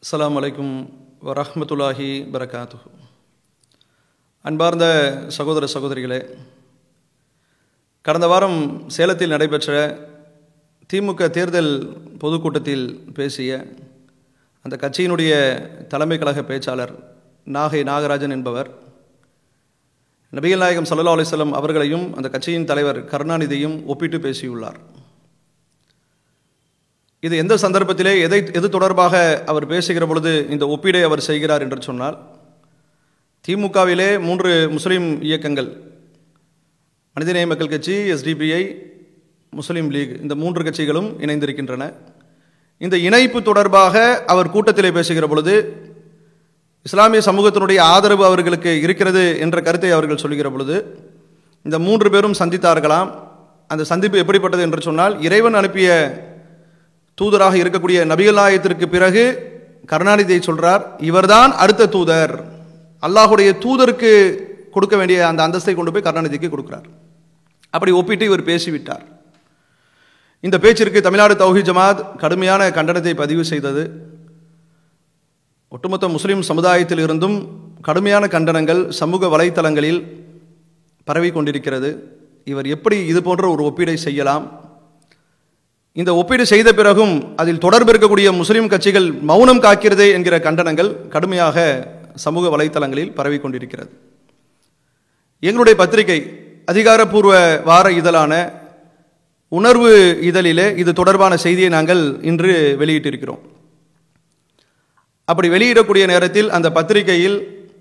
அஸ்ஸலாமு அலைக்கும் வரஹ்மத்துல்லாஹி பரகாத்துஹு அன்பார்ந்த சகோதர சகோதரிகளே கடந்த வாரம் சேலத்தில் நடைபெற்ற திமுக தேர்தல் பொதுக்கூட்டத்தில் பேசிய அந்த கட்சியினுடைய தலைமை கழக பேச்சாளர் நாகை நாகராஜன் என்பவர் நபிகள் நாயகம் சல்லா அலிஸ்லம் அவர்களையும் அந்த கட்சியின் தலைவர் கருணாநிதியும் ஒப்பிட்டு பேசியுள்ளார் இது எந்த சந்தர்ப்பத்திலே எதை எது தொடர்பாக அவர் பேசுகிற பொழுது இந்த ஒப்பீடை அவர் செய்கிறார் என்று சொன்னால் திமுகவிலே மூன்று முஸ்லீம் இயக்கங்கள் மனிதநேய மக்கள் கட்சி எஸ்டிபிஐ முஸ்லீம் லீக் இந்த மூன்று கட்சிகளும் இணைந்திருக்கின்றன இந்த இணைப்பு தொடர்பாக அவர் கூட்டத்திலே பேசுகிற பொழுது இஸ்லாமிய சமூகத்தினுடைய ஆதரவு அவர்களுக்கு இருக்கிறது என்ற கருத்தை அவர்கள் சொல்லுகிற பொழுது இந்த மூன்று பேரும் சந்தித்தார்களாம் அந்த சந்திப்பு எப்படிப்பட்டது என்று சொன்னால் இறைவன் அனுப்பிய தூதராக இருக்கக்கூடிய நபிகள் நாயகத்திற்கு பிறகு கருணாநிதியை சொல்றார் இவர்தான் அடுத்த தூதர் அல்லாஹுடைய தூதருக்கு கொடுக்க வேண்டிய அந்த அந்தஸ்தை கொண்டு போய் கருணாநிதிக்கு கொடுக்கிறார் அப்படி ஒப்பிட்டு இவர் பேசிவிட்டார் இந்த பேச்சிற்கு தமிழ்நாடு தௌஹி ஜமாத் கடுமையான கண்டனத்தை பதிவு செய்தது ஒட்டுமொத்த முஸ்லிம் சமுதாயத்தில் இருந்தும் கடுமையான கண்டனங்கள் சமூக வலைத்தளங்களில் பரவி கொண்டிருக்கிறது இவர் எப்படி இது போன்ற ஒரு ஒப்பீடை செய்யலாம் இந்த ஒப்பீடு செய்த பிறகும் அதில் தொடர்பு இருக்கக்கூடிய முஸ்லிம் கட்சிகள் மௌனம் காக்கிறதே என்கிற கண்டனங்கள் கடுமையாக சமூக வலைத்தளங்களில் பரவி கொண்டிருக்கிறது எங்களுடைய பத்திரிகை அதிகாரப்பூர்வ வார இதழான உணர்வு இதழிலே இது தொடர்பான செய்தியை நாங்கள் இன்று வெளியிட்டிருக்கிறோம் அப்படி வெளியிடக்கூடிய நேரத்தில் அந்த பத்திரிகையில்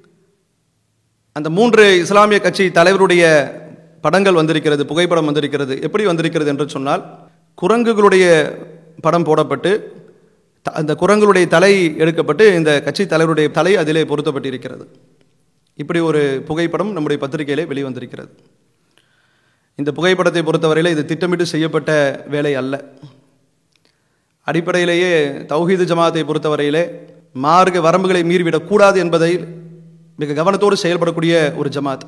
அந்த மூன்று இஸ்லாமிய கட்சி தலைவருடைய படங்கள் வந்திருக்கிறது புகைப்படம் வந்திருக்கிறது எப்படி வந்திருக்கிறது என்று சொன்னால் குரங்குகளுடைய படம் போடப்பட்டு அந்த குரங்குடைய தலை எடுக்கப்பட்டு இந்த கட்சி தலைவருடைய தலை அதிலே பொருத்தப்பட்டிருக்கிறது இப்படி ஒரு புகைப்படம் நம்முடைய பத்திரிகையிலே வெளிவந்திருக்கிறது இந்த புகைப்படத்தை பொறுத்தவரையில் இது திட்டமிட்டு செய்யப்பட்ட வேலை அல்ல அடிப்படையிலேயே தௌஹீது ஜமாத்தை பொறுத்தவரையிலே மார்க்க வரம்புகளை மீறிவிடக்கூடாது என்பதை மிக கவனத்தோடு செயல்படக்கூடிய ஒரு ஜமாத்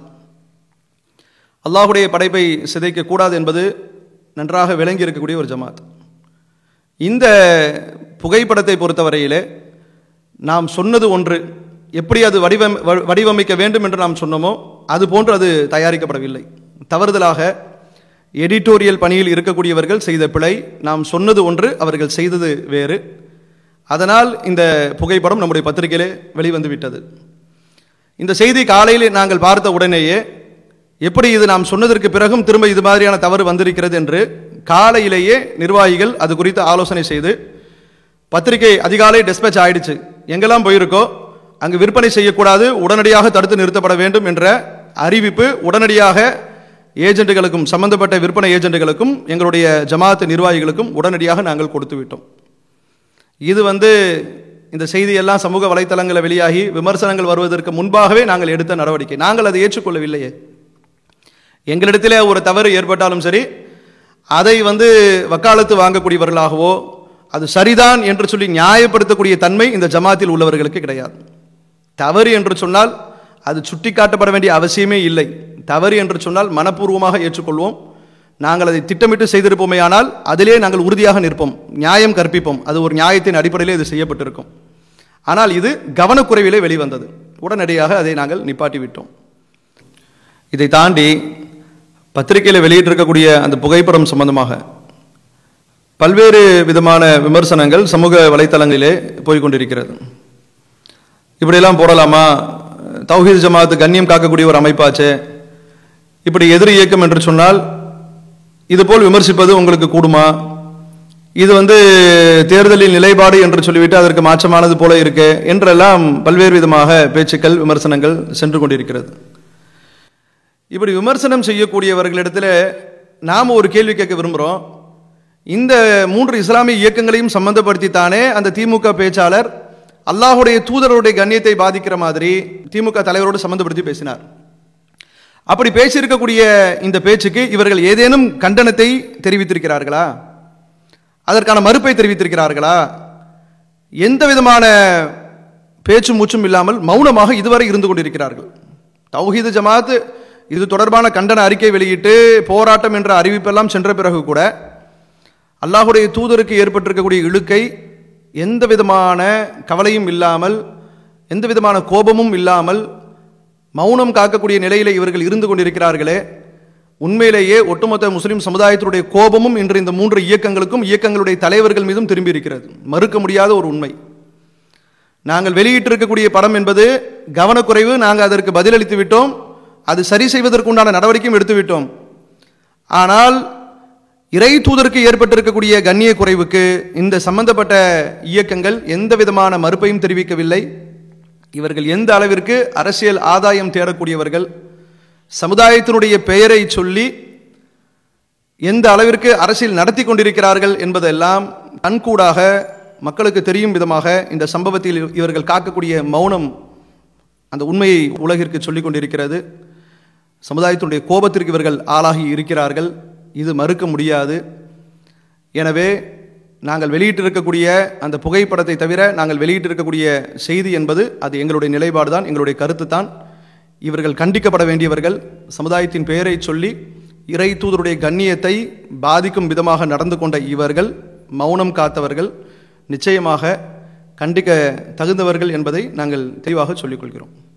அல்லாஹுடைய படைப்பை சிதைக்கக்கூடாது என்பது நன்றாக விளங்கி இருக்கக்கூடிய ஒரு ஜமாத் இந்த புகைப்படத்தை பொறுத்தவரையிலே நாம் சொன்னது ஒன்று எப்படி அது வடிவம் வடிவமைக்க வேண்டும் என்று நாம் சொன்னோமோ அது போன்று அது தயாரிக்கப்படவில்லை தவறுதலாக எடிட்டோரியல் பணியில் இருக்கக்கூடியவர்கள் செய்த பிழை நாம் சொன்னது ஒன்று அவர்கள் செய்தது வேறு அதனால் இந்த புகைப்படம் நம்முடைய பத்திரிகையிலே வெளிவந்து விட்டது இந்த செய்தி காலையில் நாங்கள் பார்த்த உடனேயே எப்படி இது நாம் சொன்னதற்கு பிறகும் திரும்ப இது மாதிரியான தவறு வந்திருக்கிறது என்று காலையிலேயே நிர்வாகிகள் அது குறித்து ஆலோசனை செய்து பத்திரிகை அதிகாலை டிஸ்பேச் ஆயிடுச்சு எங்கெல்லாம் போயிருக்கோ அங்கு விற்பனை செய்யக்கூடாது உடனடியாக தடுத்து நிறுத்தப்பட வேண்டும் என்ற அறிவிப்பு உடனடியாக ஏஜென்ட்டுகளுக்கும் சம்பந்தப்பட்ட விற்பனை ஏஜென்ட்டுகளுக்கும் எங்களுடைய ஜமாத் நிர்வாகிகளுக்கும் உடனடியாக நாங்கள் கொடுத்து விட்டோம் இது வந்து இந்த செய்தியெல்லாம் சமூக வலைத்தளங்களில் வெளியாகி விமர்சனங்கள் வருவதற்கு முன்பாகவே நாங்கள் எடுத்த நடவடிக்கை நாங்கள் அதை ஏற்றுக்கொள்ளவில்லையே எங்களிடத்திலே ஒரு தவறு ஏற்பட்டாலும் சரி அதை வந்து வக்காலத்து வாங்கக்கூடியவர்களாகவோ அது சரிதான் என்று சொல்லி நியாயப்படுத்தக்கூடிய தன்மை இந்த ஜமாத்தில் உள்ளவர்களுக்கு கிடையாது தவறு என்று சொன்னால் அது சுட்டி காட்டப்பட வேண்டிய அவசியமே இல்லை தவறு என்று சொன்னால் மனப்பூர்வமாக ஏற்றுக்கொள்வோம் நாங்கள் அதை திட்டமிட்டு செய்திருப்போமே ஆனால் அதிலே நாங்கள் உறுதியாக நிற்போம் நியாயம் கற்பிப்போம் அது ஒரு நியாயத்தின் அடிப்படையில் இது செய்யப்பட்டிருக்கும் ஆனால் இது கவனக்குறைவிலே வெளிவந்தது உடனடியாக அதை நாங்கள் நிப்பாட்டி விட்டோம் இதை தாண்டி பத்திரிகையில் வெளியிட்டிருக்கக்கூடிய அந்த புகைப்படம் சம்பந்தமாக பல்வேறு விதமான விமர்சனங்கள் சமூக வலைத்தளங்களிலே போய்கொண்டிருக்கிறது இப்படியெல்லாம் போடலாமா தௌஹீத் ஜமாத்து கண்ணியம் காக்கக்கூடிய ஒரு அமைப்பாச்சே இப்படி எதிரி இயக்கம் என்று சொன்னால் இதுபோல் விமர்சிப்பது உங்களுக்கு கூடுமா இது வந்து தேர்தலில் நிலைப்பாடு என்று சொல்லிவிட்டு அதற்கு மாற்றமானது போல இருக்கு என்றெல்லாம் பல்வேறு விதமாக பேச்சுக்கள் விமர்சனங்கள் சென்று கொண்டிருக்கிறது இப்படி விமர்சனம் செய்யக்கூடியவர்களிடத்தில் நாம் ஒரு கேள்வி கேட்க விரும்புகிறோம் இந்த மூன்று இஸ்லாமிய இயக்கங்களையும் சம்பந்தப்படுத்தித்தானே அந்த திமுக பேச்சாளர் அல்லாஹுடைய தூதருடைய கண்ணியத்தை பாதிக்கிற மாதிரி திமுக தலைவரோடு சம்பந்தப்படுத்தி பேசினார் அப்படி பேசியிருக்கக்கூடிய இந்த பேச்சுக்கு இவர்கள் ஏதேனும் கண்டனத்தை தெரிவித்திருக்கிறார்களா அதற்கான மறுப்பை தெரிவித்திருக்கிறார்களா எந்த விதமான பேச்சு மூச்சும் இல்லாமல் மௌனமாக இதுவரை இருந்து கொண்டிருக்கிறார்கள் தௌஹீது ஜமாத் இது தொடர்பான கண்டன அறிக்கை வெளியிட்டு போராட்டம் என்ற அறிவிப்பெல்லாம் சென்ற பிறகு கூட அல்லாஹுடைய தூதருக்கு ஏற்பட்டிருக்கக்கூடிய இழுக்கை எந்த விதமான கவலையும் இல்லாமல் எந்த விதமான கோபமும் இல்லாமல் மௌனம் காக்கக்கூடிய நிலையில இவர்கள் இருந்து கொண்டிருக்கிறார்களே உண்மையிலேயே ஒட்டுமொத்த முஸ்லிம் சமுதாயத்தினுடைய கோபமும் இன்று இந்த மூன்று இயக்கங்களுக்கும் இயக்கங்களுடைய தலைவர்கள் மீதும் திரும்பி இருக்கிறது மறுக்க முடியாத ஒரு உண்மை நாங்கள் வெளியிட்டிருக்கக்கூடிய படம் என்பது கவனக்குறைவு நாங்கள் அதற்கு பதிலளித்து விட்டோம் அது சரி செய்வதற்குண்டான நடவடிக்கையும் எடுத்து விட்டோம் ஆனால் இறை தூதருக்கு ஏற்பட்டிருக்கக்கூடிய கண்ணிய குறைவுக்கு இந்த சம்பந்தப்பட்ட இயக்கங்கள் எந்த விதமான மறுப்பையும் தெரிவிக்கவில்லை இவர்கள் எந்த அளவிற்கு அரசியல் ஆதாயம் தேடக்கூடியவர்கள் சமுதாயத்தினுடைய பெயரை சொல்லி எந்த அளவிற்கு அரசியல் நடத்தி கொண்டிருக்கிறார்கள் என்பதெல்லாம் கண்கூடாக மக்களுக்கு தெரியும் விதமாக இந்த சம்பவத்தில் இவர்கள் காக்கக்கூடிய மௌனம் அந்த உண்மையை உலகிற்கு சொல்லிக் கொண்டிருக்கிறது சமுதாயத்தினுடைய கோபத்திற்கு இவர்கள் ஆளாகி இருக்கிறார்கள் இது மறுக்க முடியாது எனவே நாங்கள் வெளியிட்டிருக்கக்கூடிய அந்த புகைப்படத்தை தவிர நாங்கள் வெளியிட்டிருக்கக்கூடிய செய்தி என்பது அது எங்களுடைய நிலைப்பாடு தான் எங்களுடைய கருத்து தான் இவர்கள் கண்டிக்கப்பட வேண்டியவர்கள் சமுதாயத்தின் பெயரை சொல்லி இறை தூதருடைய கண்ணியத்தை பாதிக்கும் விதமாக நடந்து கொண்ட இவர்கள் மௌனம் காத்தவர்கள் நிச்சயமாக கண்டிக்க தகுந்தவர்கள் என்பதை நாங்கள் தெளிவாக சொல்லிக் கொள்கிறோம்